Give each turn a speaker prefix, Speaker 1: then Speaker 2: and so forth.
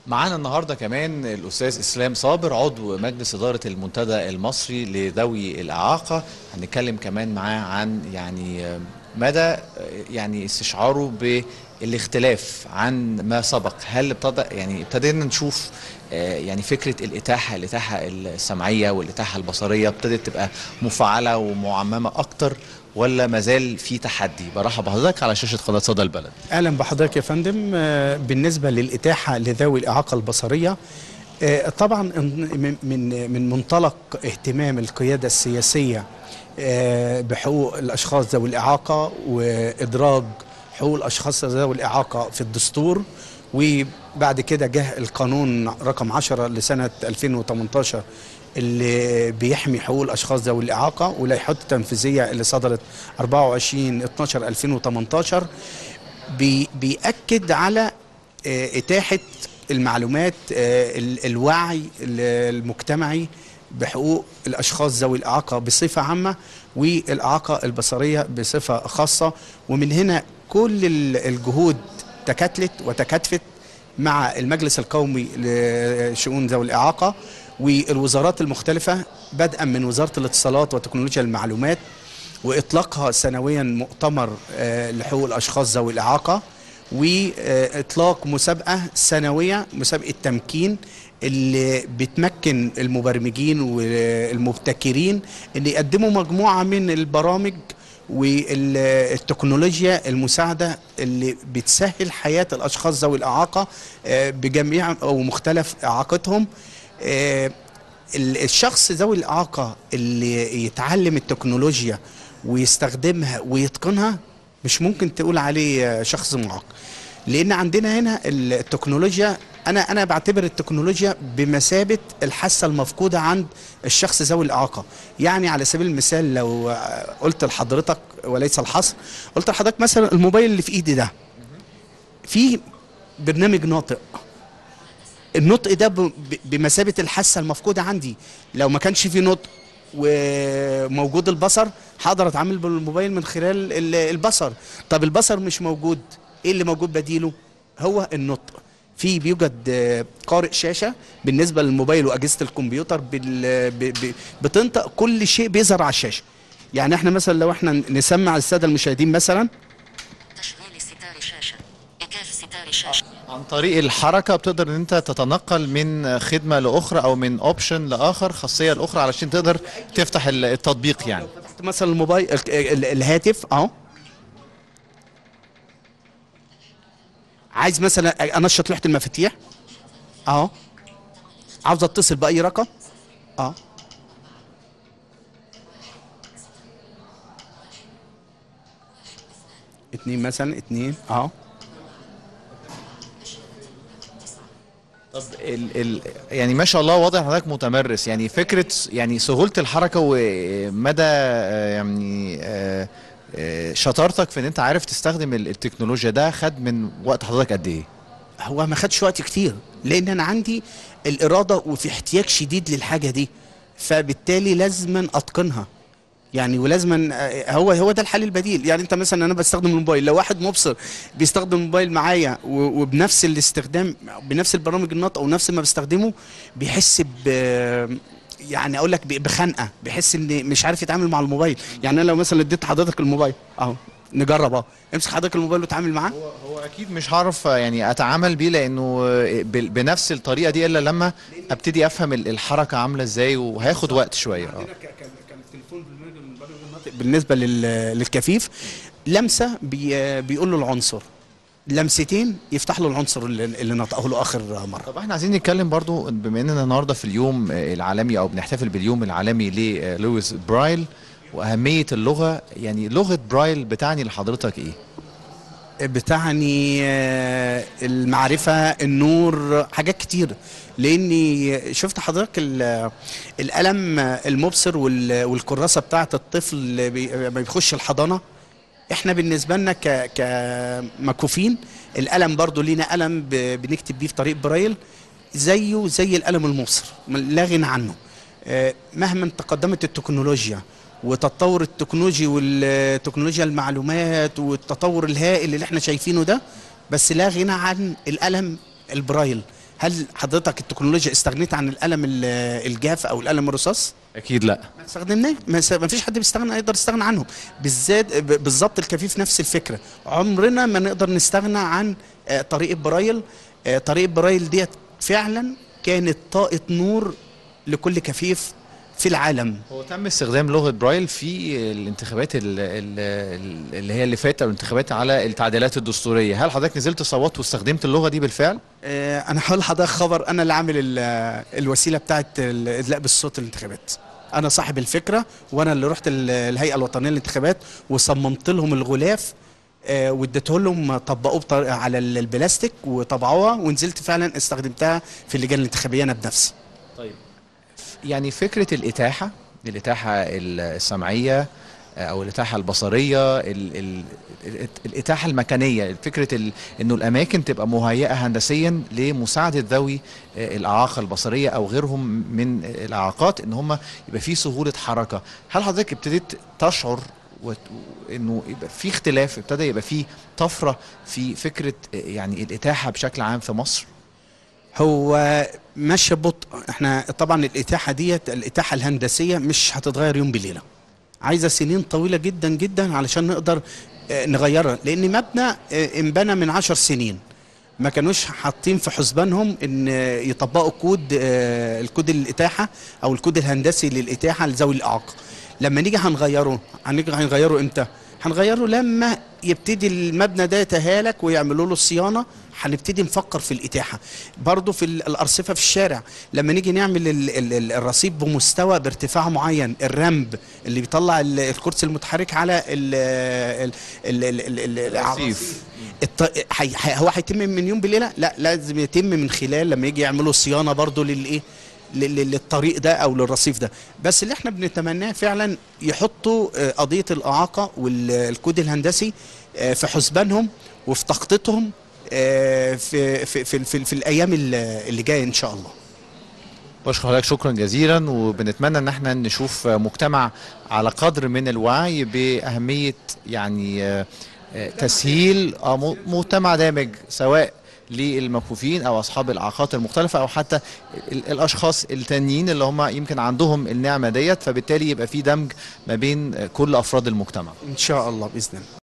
Speaker 1: معانا النهارده كمان الاستاذ اسلام صابر عضو مجلس اداره المنتدى المصري لذوي الاعاقه هنتكلم كمان معاه عن يعني مدى يعني استشعاره بالاختلاف عن ما سبق هل ابتدى يعني ابتدينا نشوف آه، يعني فكره الاتاحه الاتاحه السمعيه والاتاحه البصريه ابتدت تبقى مفعله ومعممه اكتر ولا مازال في تحدي برحب بحضرتك على شاشه قناه صدى البلد
Speaker 2: اهلا بحضرتك يا فندم آه، بالنسبه للاتاحه لذوي الاعاقه البصريه آه، طبعا من من من منطلق اهتمام القياده السياسيه آه، بحقوق الاشخاص ذوي الاعاقه وادراج حقوق الاشخاص ذوي الاعاقه في الدستور وبعد كده جه القانون رقم 10 لسنه 2018 اللي بيحمي حقوق الاشخاص ذوي الاعاقه واللائحات التنفيذيه اللي صدرت 24 12 2018 بي بيأكد على آه، اتاحه المعلومات آه، ال- الوعي ال- المجتمعي بحقوق الاشخاص ذوي الاعاقه بصفه عامه والاعاقه البصريه بصفه خاصه ومن هنا كل ال- الجهود تكاتلت وتكاتفت مع المجلس القومي لشؤون ذوي الاعاقه والوزارات المختلفه بدءا من وزاره الاتصالات وتكنولوجيا المعلومات واطلاقها سنويا مؤتمر آه، لحقوق الاشخاص ذوي الاعاقه واطلاق مسابقه سنويه مسابقه تمكين اللي بتمكن المبرمجين والمبتكرين ان يقدموا مجموعه من البرامج والتكنولوجيا المساعده اللي بتسهل حياه الاشخاص ذوي الاعاقه آه، بجميع او مختلف اعاقتهم آه، ال- الشخص ذوي الإعاقة اللي يتعلم التكنولوجيا ويستخدمها ويتقنها مش ممكن تقول عليه شخص معاق لأن عندنا هنا التكنولوجيا أنا أنا بعتبر التكنولوجيا بمثابة الحاسة المفقودة عند الشخص ذوي الإعاقة يعني على سبيل المثال لو قلت لحضرتك وليس الحصر قلت لحضرتك مثلا الموبايل اللي في إيدي ده فيه برنامج ناطق النطق ده ب- ب- بمثابه الحاسه المفقوده عندي لو ما كانش في نطق وموجود البصر هقدر اتعامل بالموبايل من خلال ال- البصر طب البصر مش موجود ايه اللي موجود بديله هو النطق في بيوجد آه، قارئ شاشه بالنسبه للموبايل واجهزه الكمبيوتر بال- ب- ب- بتنطق كل شيء بيظهر على الشاشه يعني احنا مثلا لو احنا نسمع الساده المشاهدين مثلا
Speaker 3: تشغيل ستار شاشة إيقاف ستار شاشة
Speaker 1: عن طريق الحركه بتقدر ان انت تتنقل من خدمه لاخرى او من اوبشن لاخر خاصيه لاخرى علشان تقدر تفتح ال- التطبيق يعني
Speaker 2: فتحت مثلا الموبايل ال- ال- الهاتف اهو عايز مثلا انشط لوحه المفاتيح اهو عاوز اتصل باي رقم اه اتنين مثلا اتنين اهو
Speaker 1: طب ال ال يعني ما شاء الله واضح حضرتك متمرس يعني فكره يعني سهوله الحركه ومدى آه، يعني آه، آه، شطارتك في ان انت عارف تستخدم ال- التكنولوجيا ده خد من وقت حضرتك قد ايه؟
Speaker 2: هو ما خدش وقت كتير لان انا عندي الاراده وفي احتياج شديد للحاجه دي فبالتالي لازما اتقنها يعني ولازما آه، هو هو ده الحل البديل يعني انت مثلا انا بستخدم الموبايل لو واحد مبصر بيستخدم الموبايل معايا و- وبنفس الاستخدام بنفس البرامج النطق ونفس ما بستخدمه بيحس ب يعني اقول لك ب- بخنقه بيحس ان مش عارف يتعامل مع الموبايل يعني انا لو مثلا اديت حضرتك الموبايل اهو نجرب اهو امسك حضرتك الموبايل وتعامل معاه
Speaker 1: هو هو اكيد مش هعرف آه، يعني اتعامل بيه لانه آه، بال- بنفس الطريقه دي الا لما ابتدي افهم ال- الحركه عامله ازاي وهياخد وقت شويه اه
Speaker 2: كان التليفون بالنسبه لل- للكفيف لمسه بي بيقول له العنصر لمستين يفتح له العنصر اللي, اللي نطقه له اخر مره
Speaker 1: طب احنا عايزين نتكلم برضو بما اننا النهارده في اليوم آه، العالمي او بنحتفل باليوم العالمي للويس برايل واهميه اللغه يعني لغه برايل بتعني لحضرتك ايه؟
Speaker 2: بتعني آه، المعرفة النور حاجات كتير لاني شفت حضرتك ال- القلم المبصر وال- والكراسة بتاعة الطفل اللي بي- لما بيخش الحضانة احنا بالنسبة لنا ك- كمكوفين القلم برضو لينا قلم ب- بنكتب بيه في طريق برايل زيه زي القلم المبصر لا غنى عنه آه، مهما تقدمت التكنولوجيا وتطور التكنولوجي والتكنولوجيا المعلومات والتطور الهائل اللي احنا شايفينه ده بس لا غنى عن القلم البرايل هل حضرتك التكنولوجيا استغنيت عن القلم ال- الجاف او القلم الرصاص
Speaker 1: اكيد لا
Speaker 2: ما استخدمناه ما س- ما فيش حد بيستغنى يقدر يستغنى عنهم بالذات ب- بالظبط الكفيف نفس الفكره عمرنا ما نقدر نستغنى عن آه، طريقه برايل آه، طريقه برايل ديت فعلا كانت طاقه نور لكل كفيف في العالم
Speaker 1: هو تم استخدام لغه برايل في الانتخابات ال- ال- اللي هي اللي فاتت او الانتخابات على التعديلات الدستوريه هل حضرتك نزلت صوت واستخدمت اللغه دي بالفعل
Speaker 2: آه، انا هقول لحضرتك خبر انا اللي عامل ال- الوسيله بتاعت الادلاء بالصوت الانتخابات انا صاحب الفكره وانا اللي رحت ال- الهيئه الوطنيه للانتخابات وصممت لهم الغلاف آه، واديته لهم طبقوه بطر- على ال- البلاستيك وطبعوها ونزلت فعلا استخدمتها في اللجان الانتخابيه انا بنفسي
Speaker 1: طيب يعني فكرة الإتاحة الإتاحة السمعية أو الإتاحة البصرية ال ال ال الإتاحة المكانية فكرة ال إنه الأماكن تبقى مهيئة هندسيا لمساعدة ذوي الإعاقة البصرية أو غيرهم من الإعاقات إن هم يبقى في سهولة حركة هل حضرتك ابتديت تشعر وت- انه يبقى في اختلاف ابتدى يبقى في طفره في فكره يعني الاتاحه بشكل عام في مصر
Speaker 2: هو ماشي ببطء احنا طبعا الاتاحه ديت الاتاحه الهندسيه مش هتتغير يوم بليله عايزه سنين طويله جدا جدا علشان نقدر آه، نغيرها لان مبنى آه، انبنى من عشر سنين ما كانوش حاطين في حسبانهم ان آه، يطبقوا كود آه، الكود الاتاحه او الكود الهندسي للاتاحه لذوي الاعاقه لما نيجي هنغيره هنيجي هنغيره امتى هنغيره لما يبتدي المبنى ده يتهالك ويعملوا له صيانه هنبتدي نفكر في الاتاحه برضه في ال- الارصفه في الشارع لما نيجي نعمل ال- ال- ال- الرصيف بمستوى بارتفاع معين الرمب اللي بيطلع ال- الكرسي المتحرك على ال ال ال ال ال ال
Speaker 1: الرصيف.
Speaker 2: الط... حي... حي... هو هيتم من يوم بليله لا لازم يتم من خلال لما يجي يعملوا صيانه برضه للايه لل- لل- للطريق ده او للرصيف ده بس اللي احنا بنتمناه فعلا يحطوا آه، قضيه الاعاقه والكود الهندسي آه، في حسبانهم وفي تخطيطهم آه، في في في, في, في الايام ال- اللي جايه ان شاء الله
Speaker 1: بشكر حضرتك شكرا جزيلا وبنتمنى ان احنا نشوف مجتمع على قدر من الوعي باهميه يعني آه، آه، تسهيل آه، م- مجتمع دامج سواء للمكفوفين او اصحاب الاعاقات المختلفه او حتى ال- الاشخاص التانيين اللي هم يمكن عندهم النعمه ديت فبالتالي يبقى في دمج ما بين آه، كل افراد المجتمع
Speaker 2: ان شاء الله باذن الله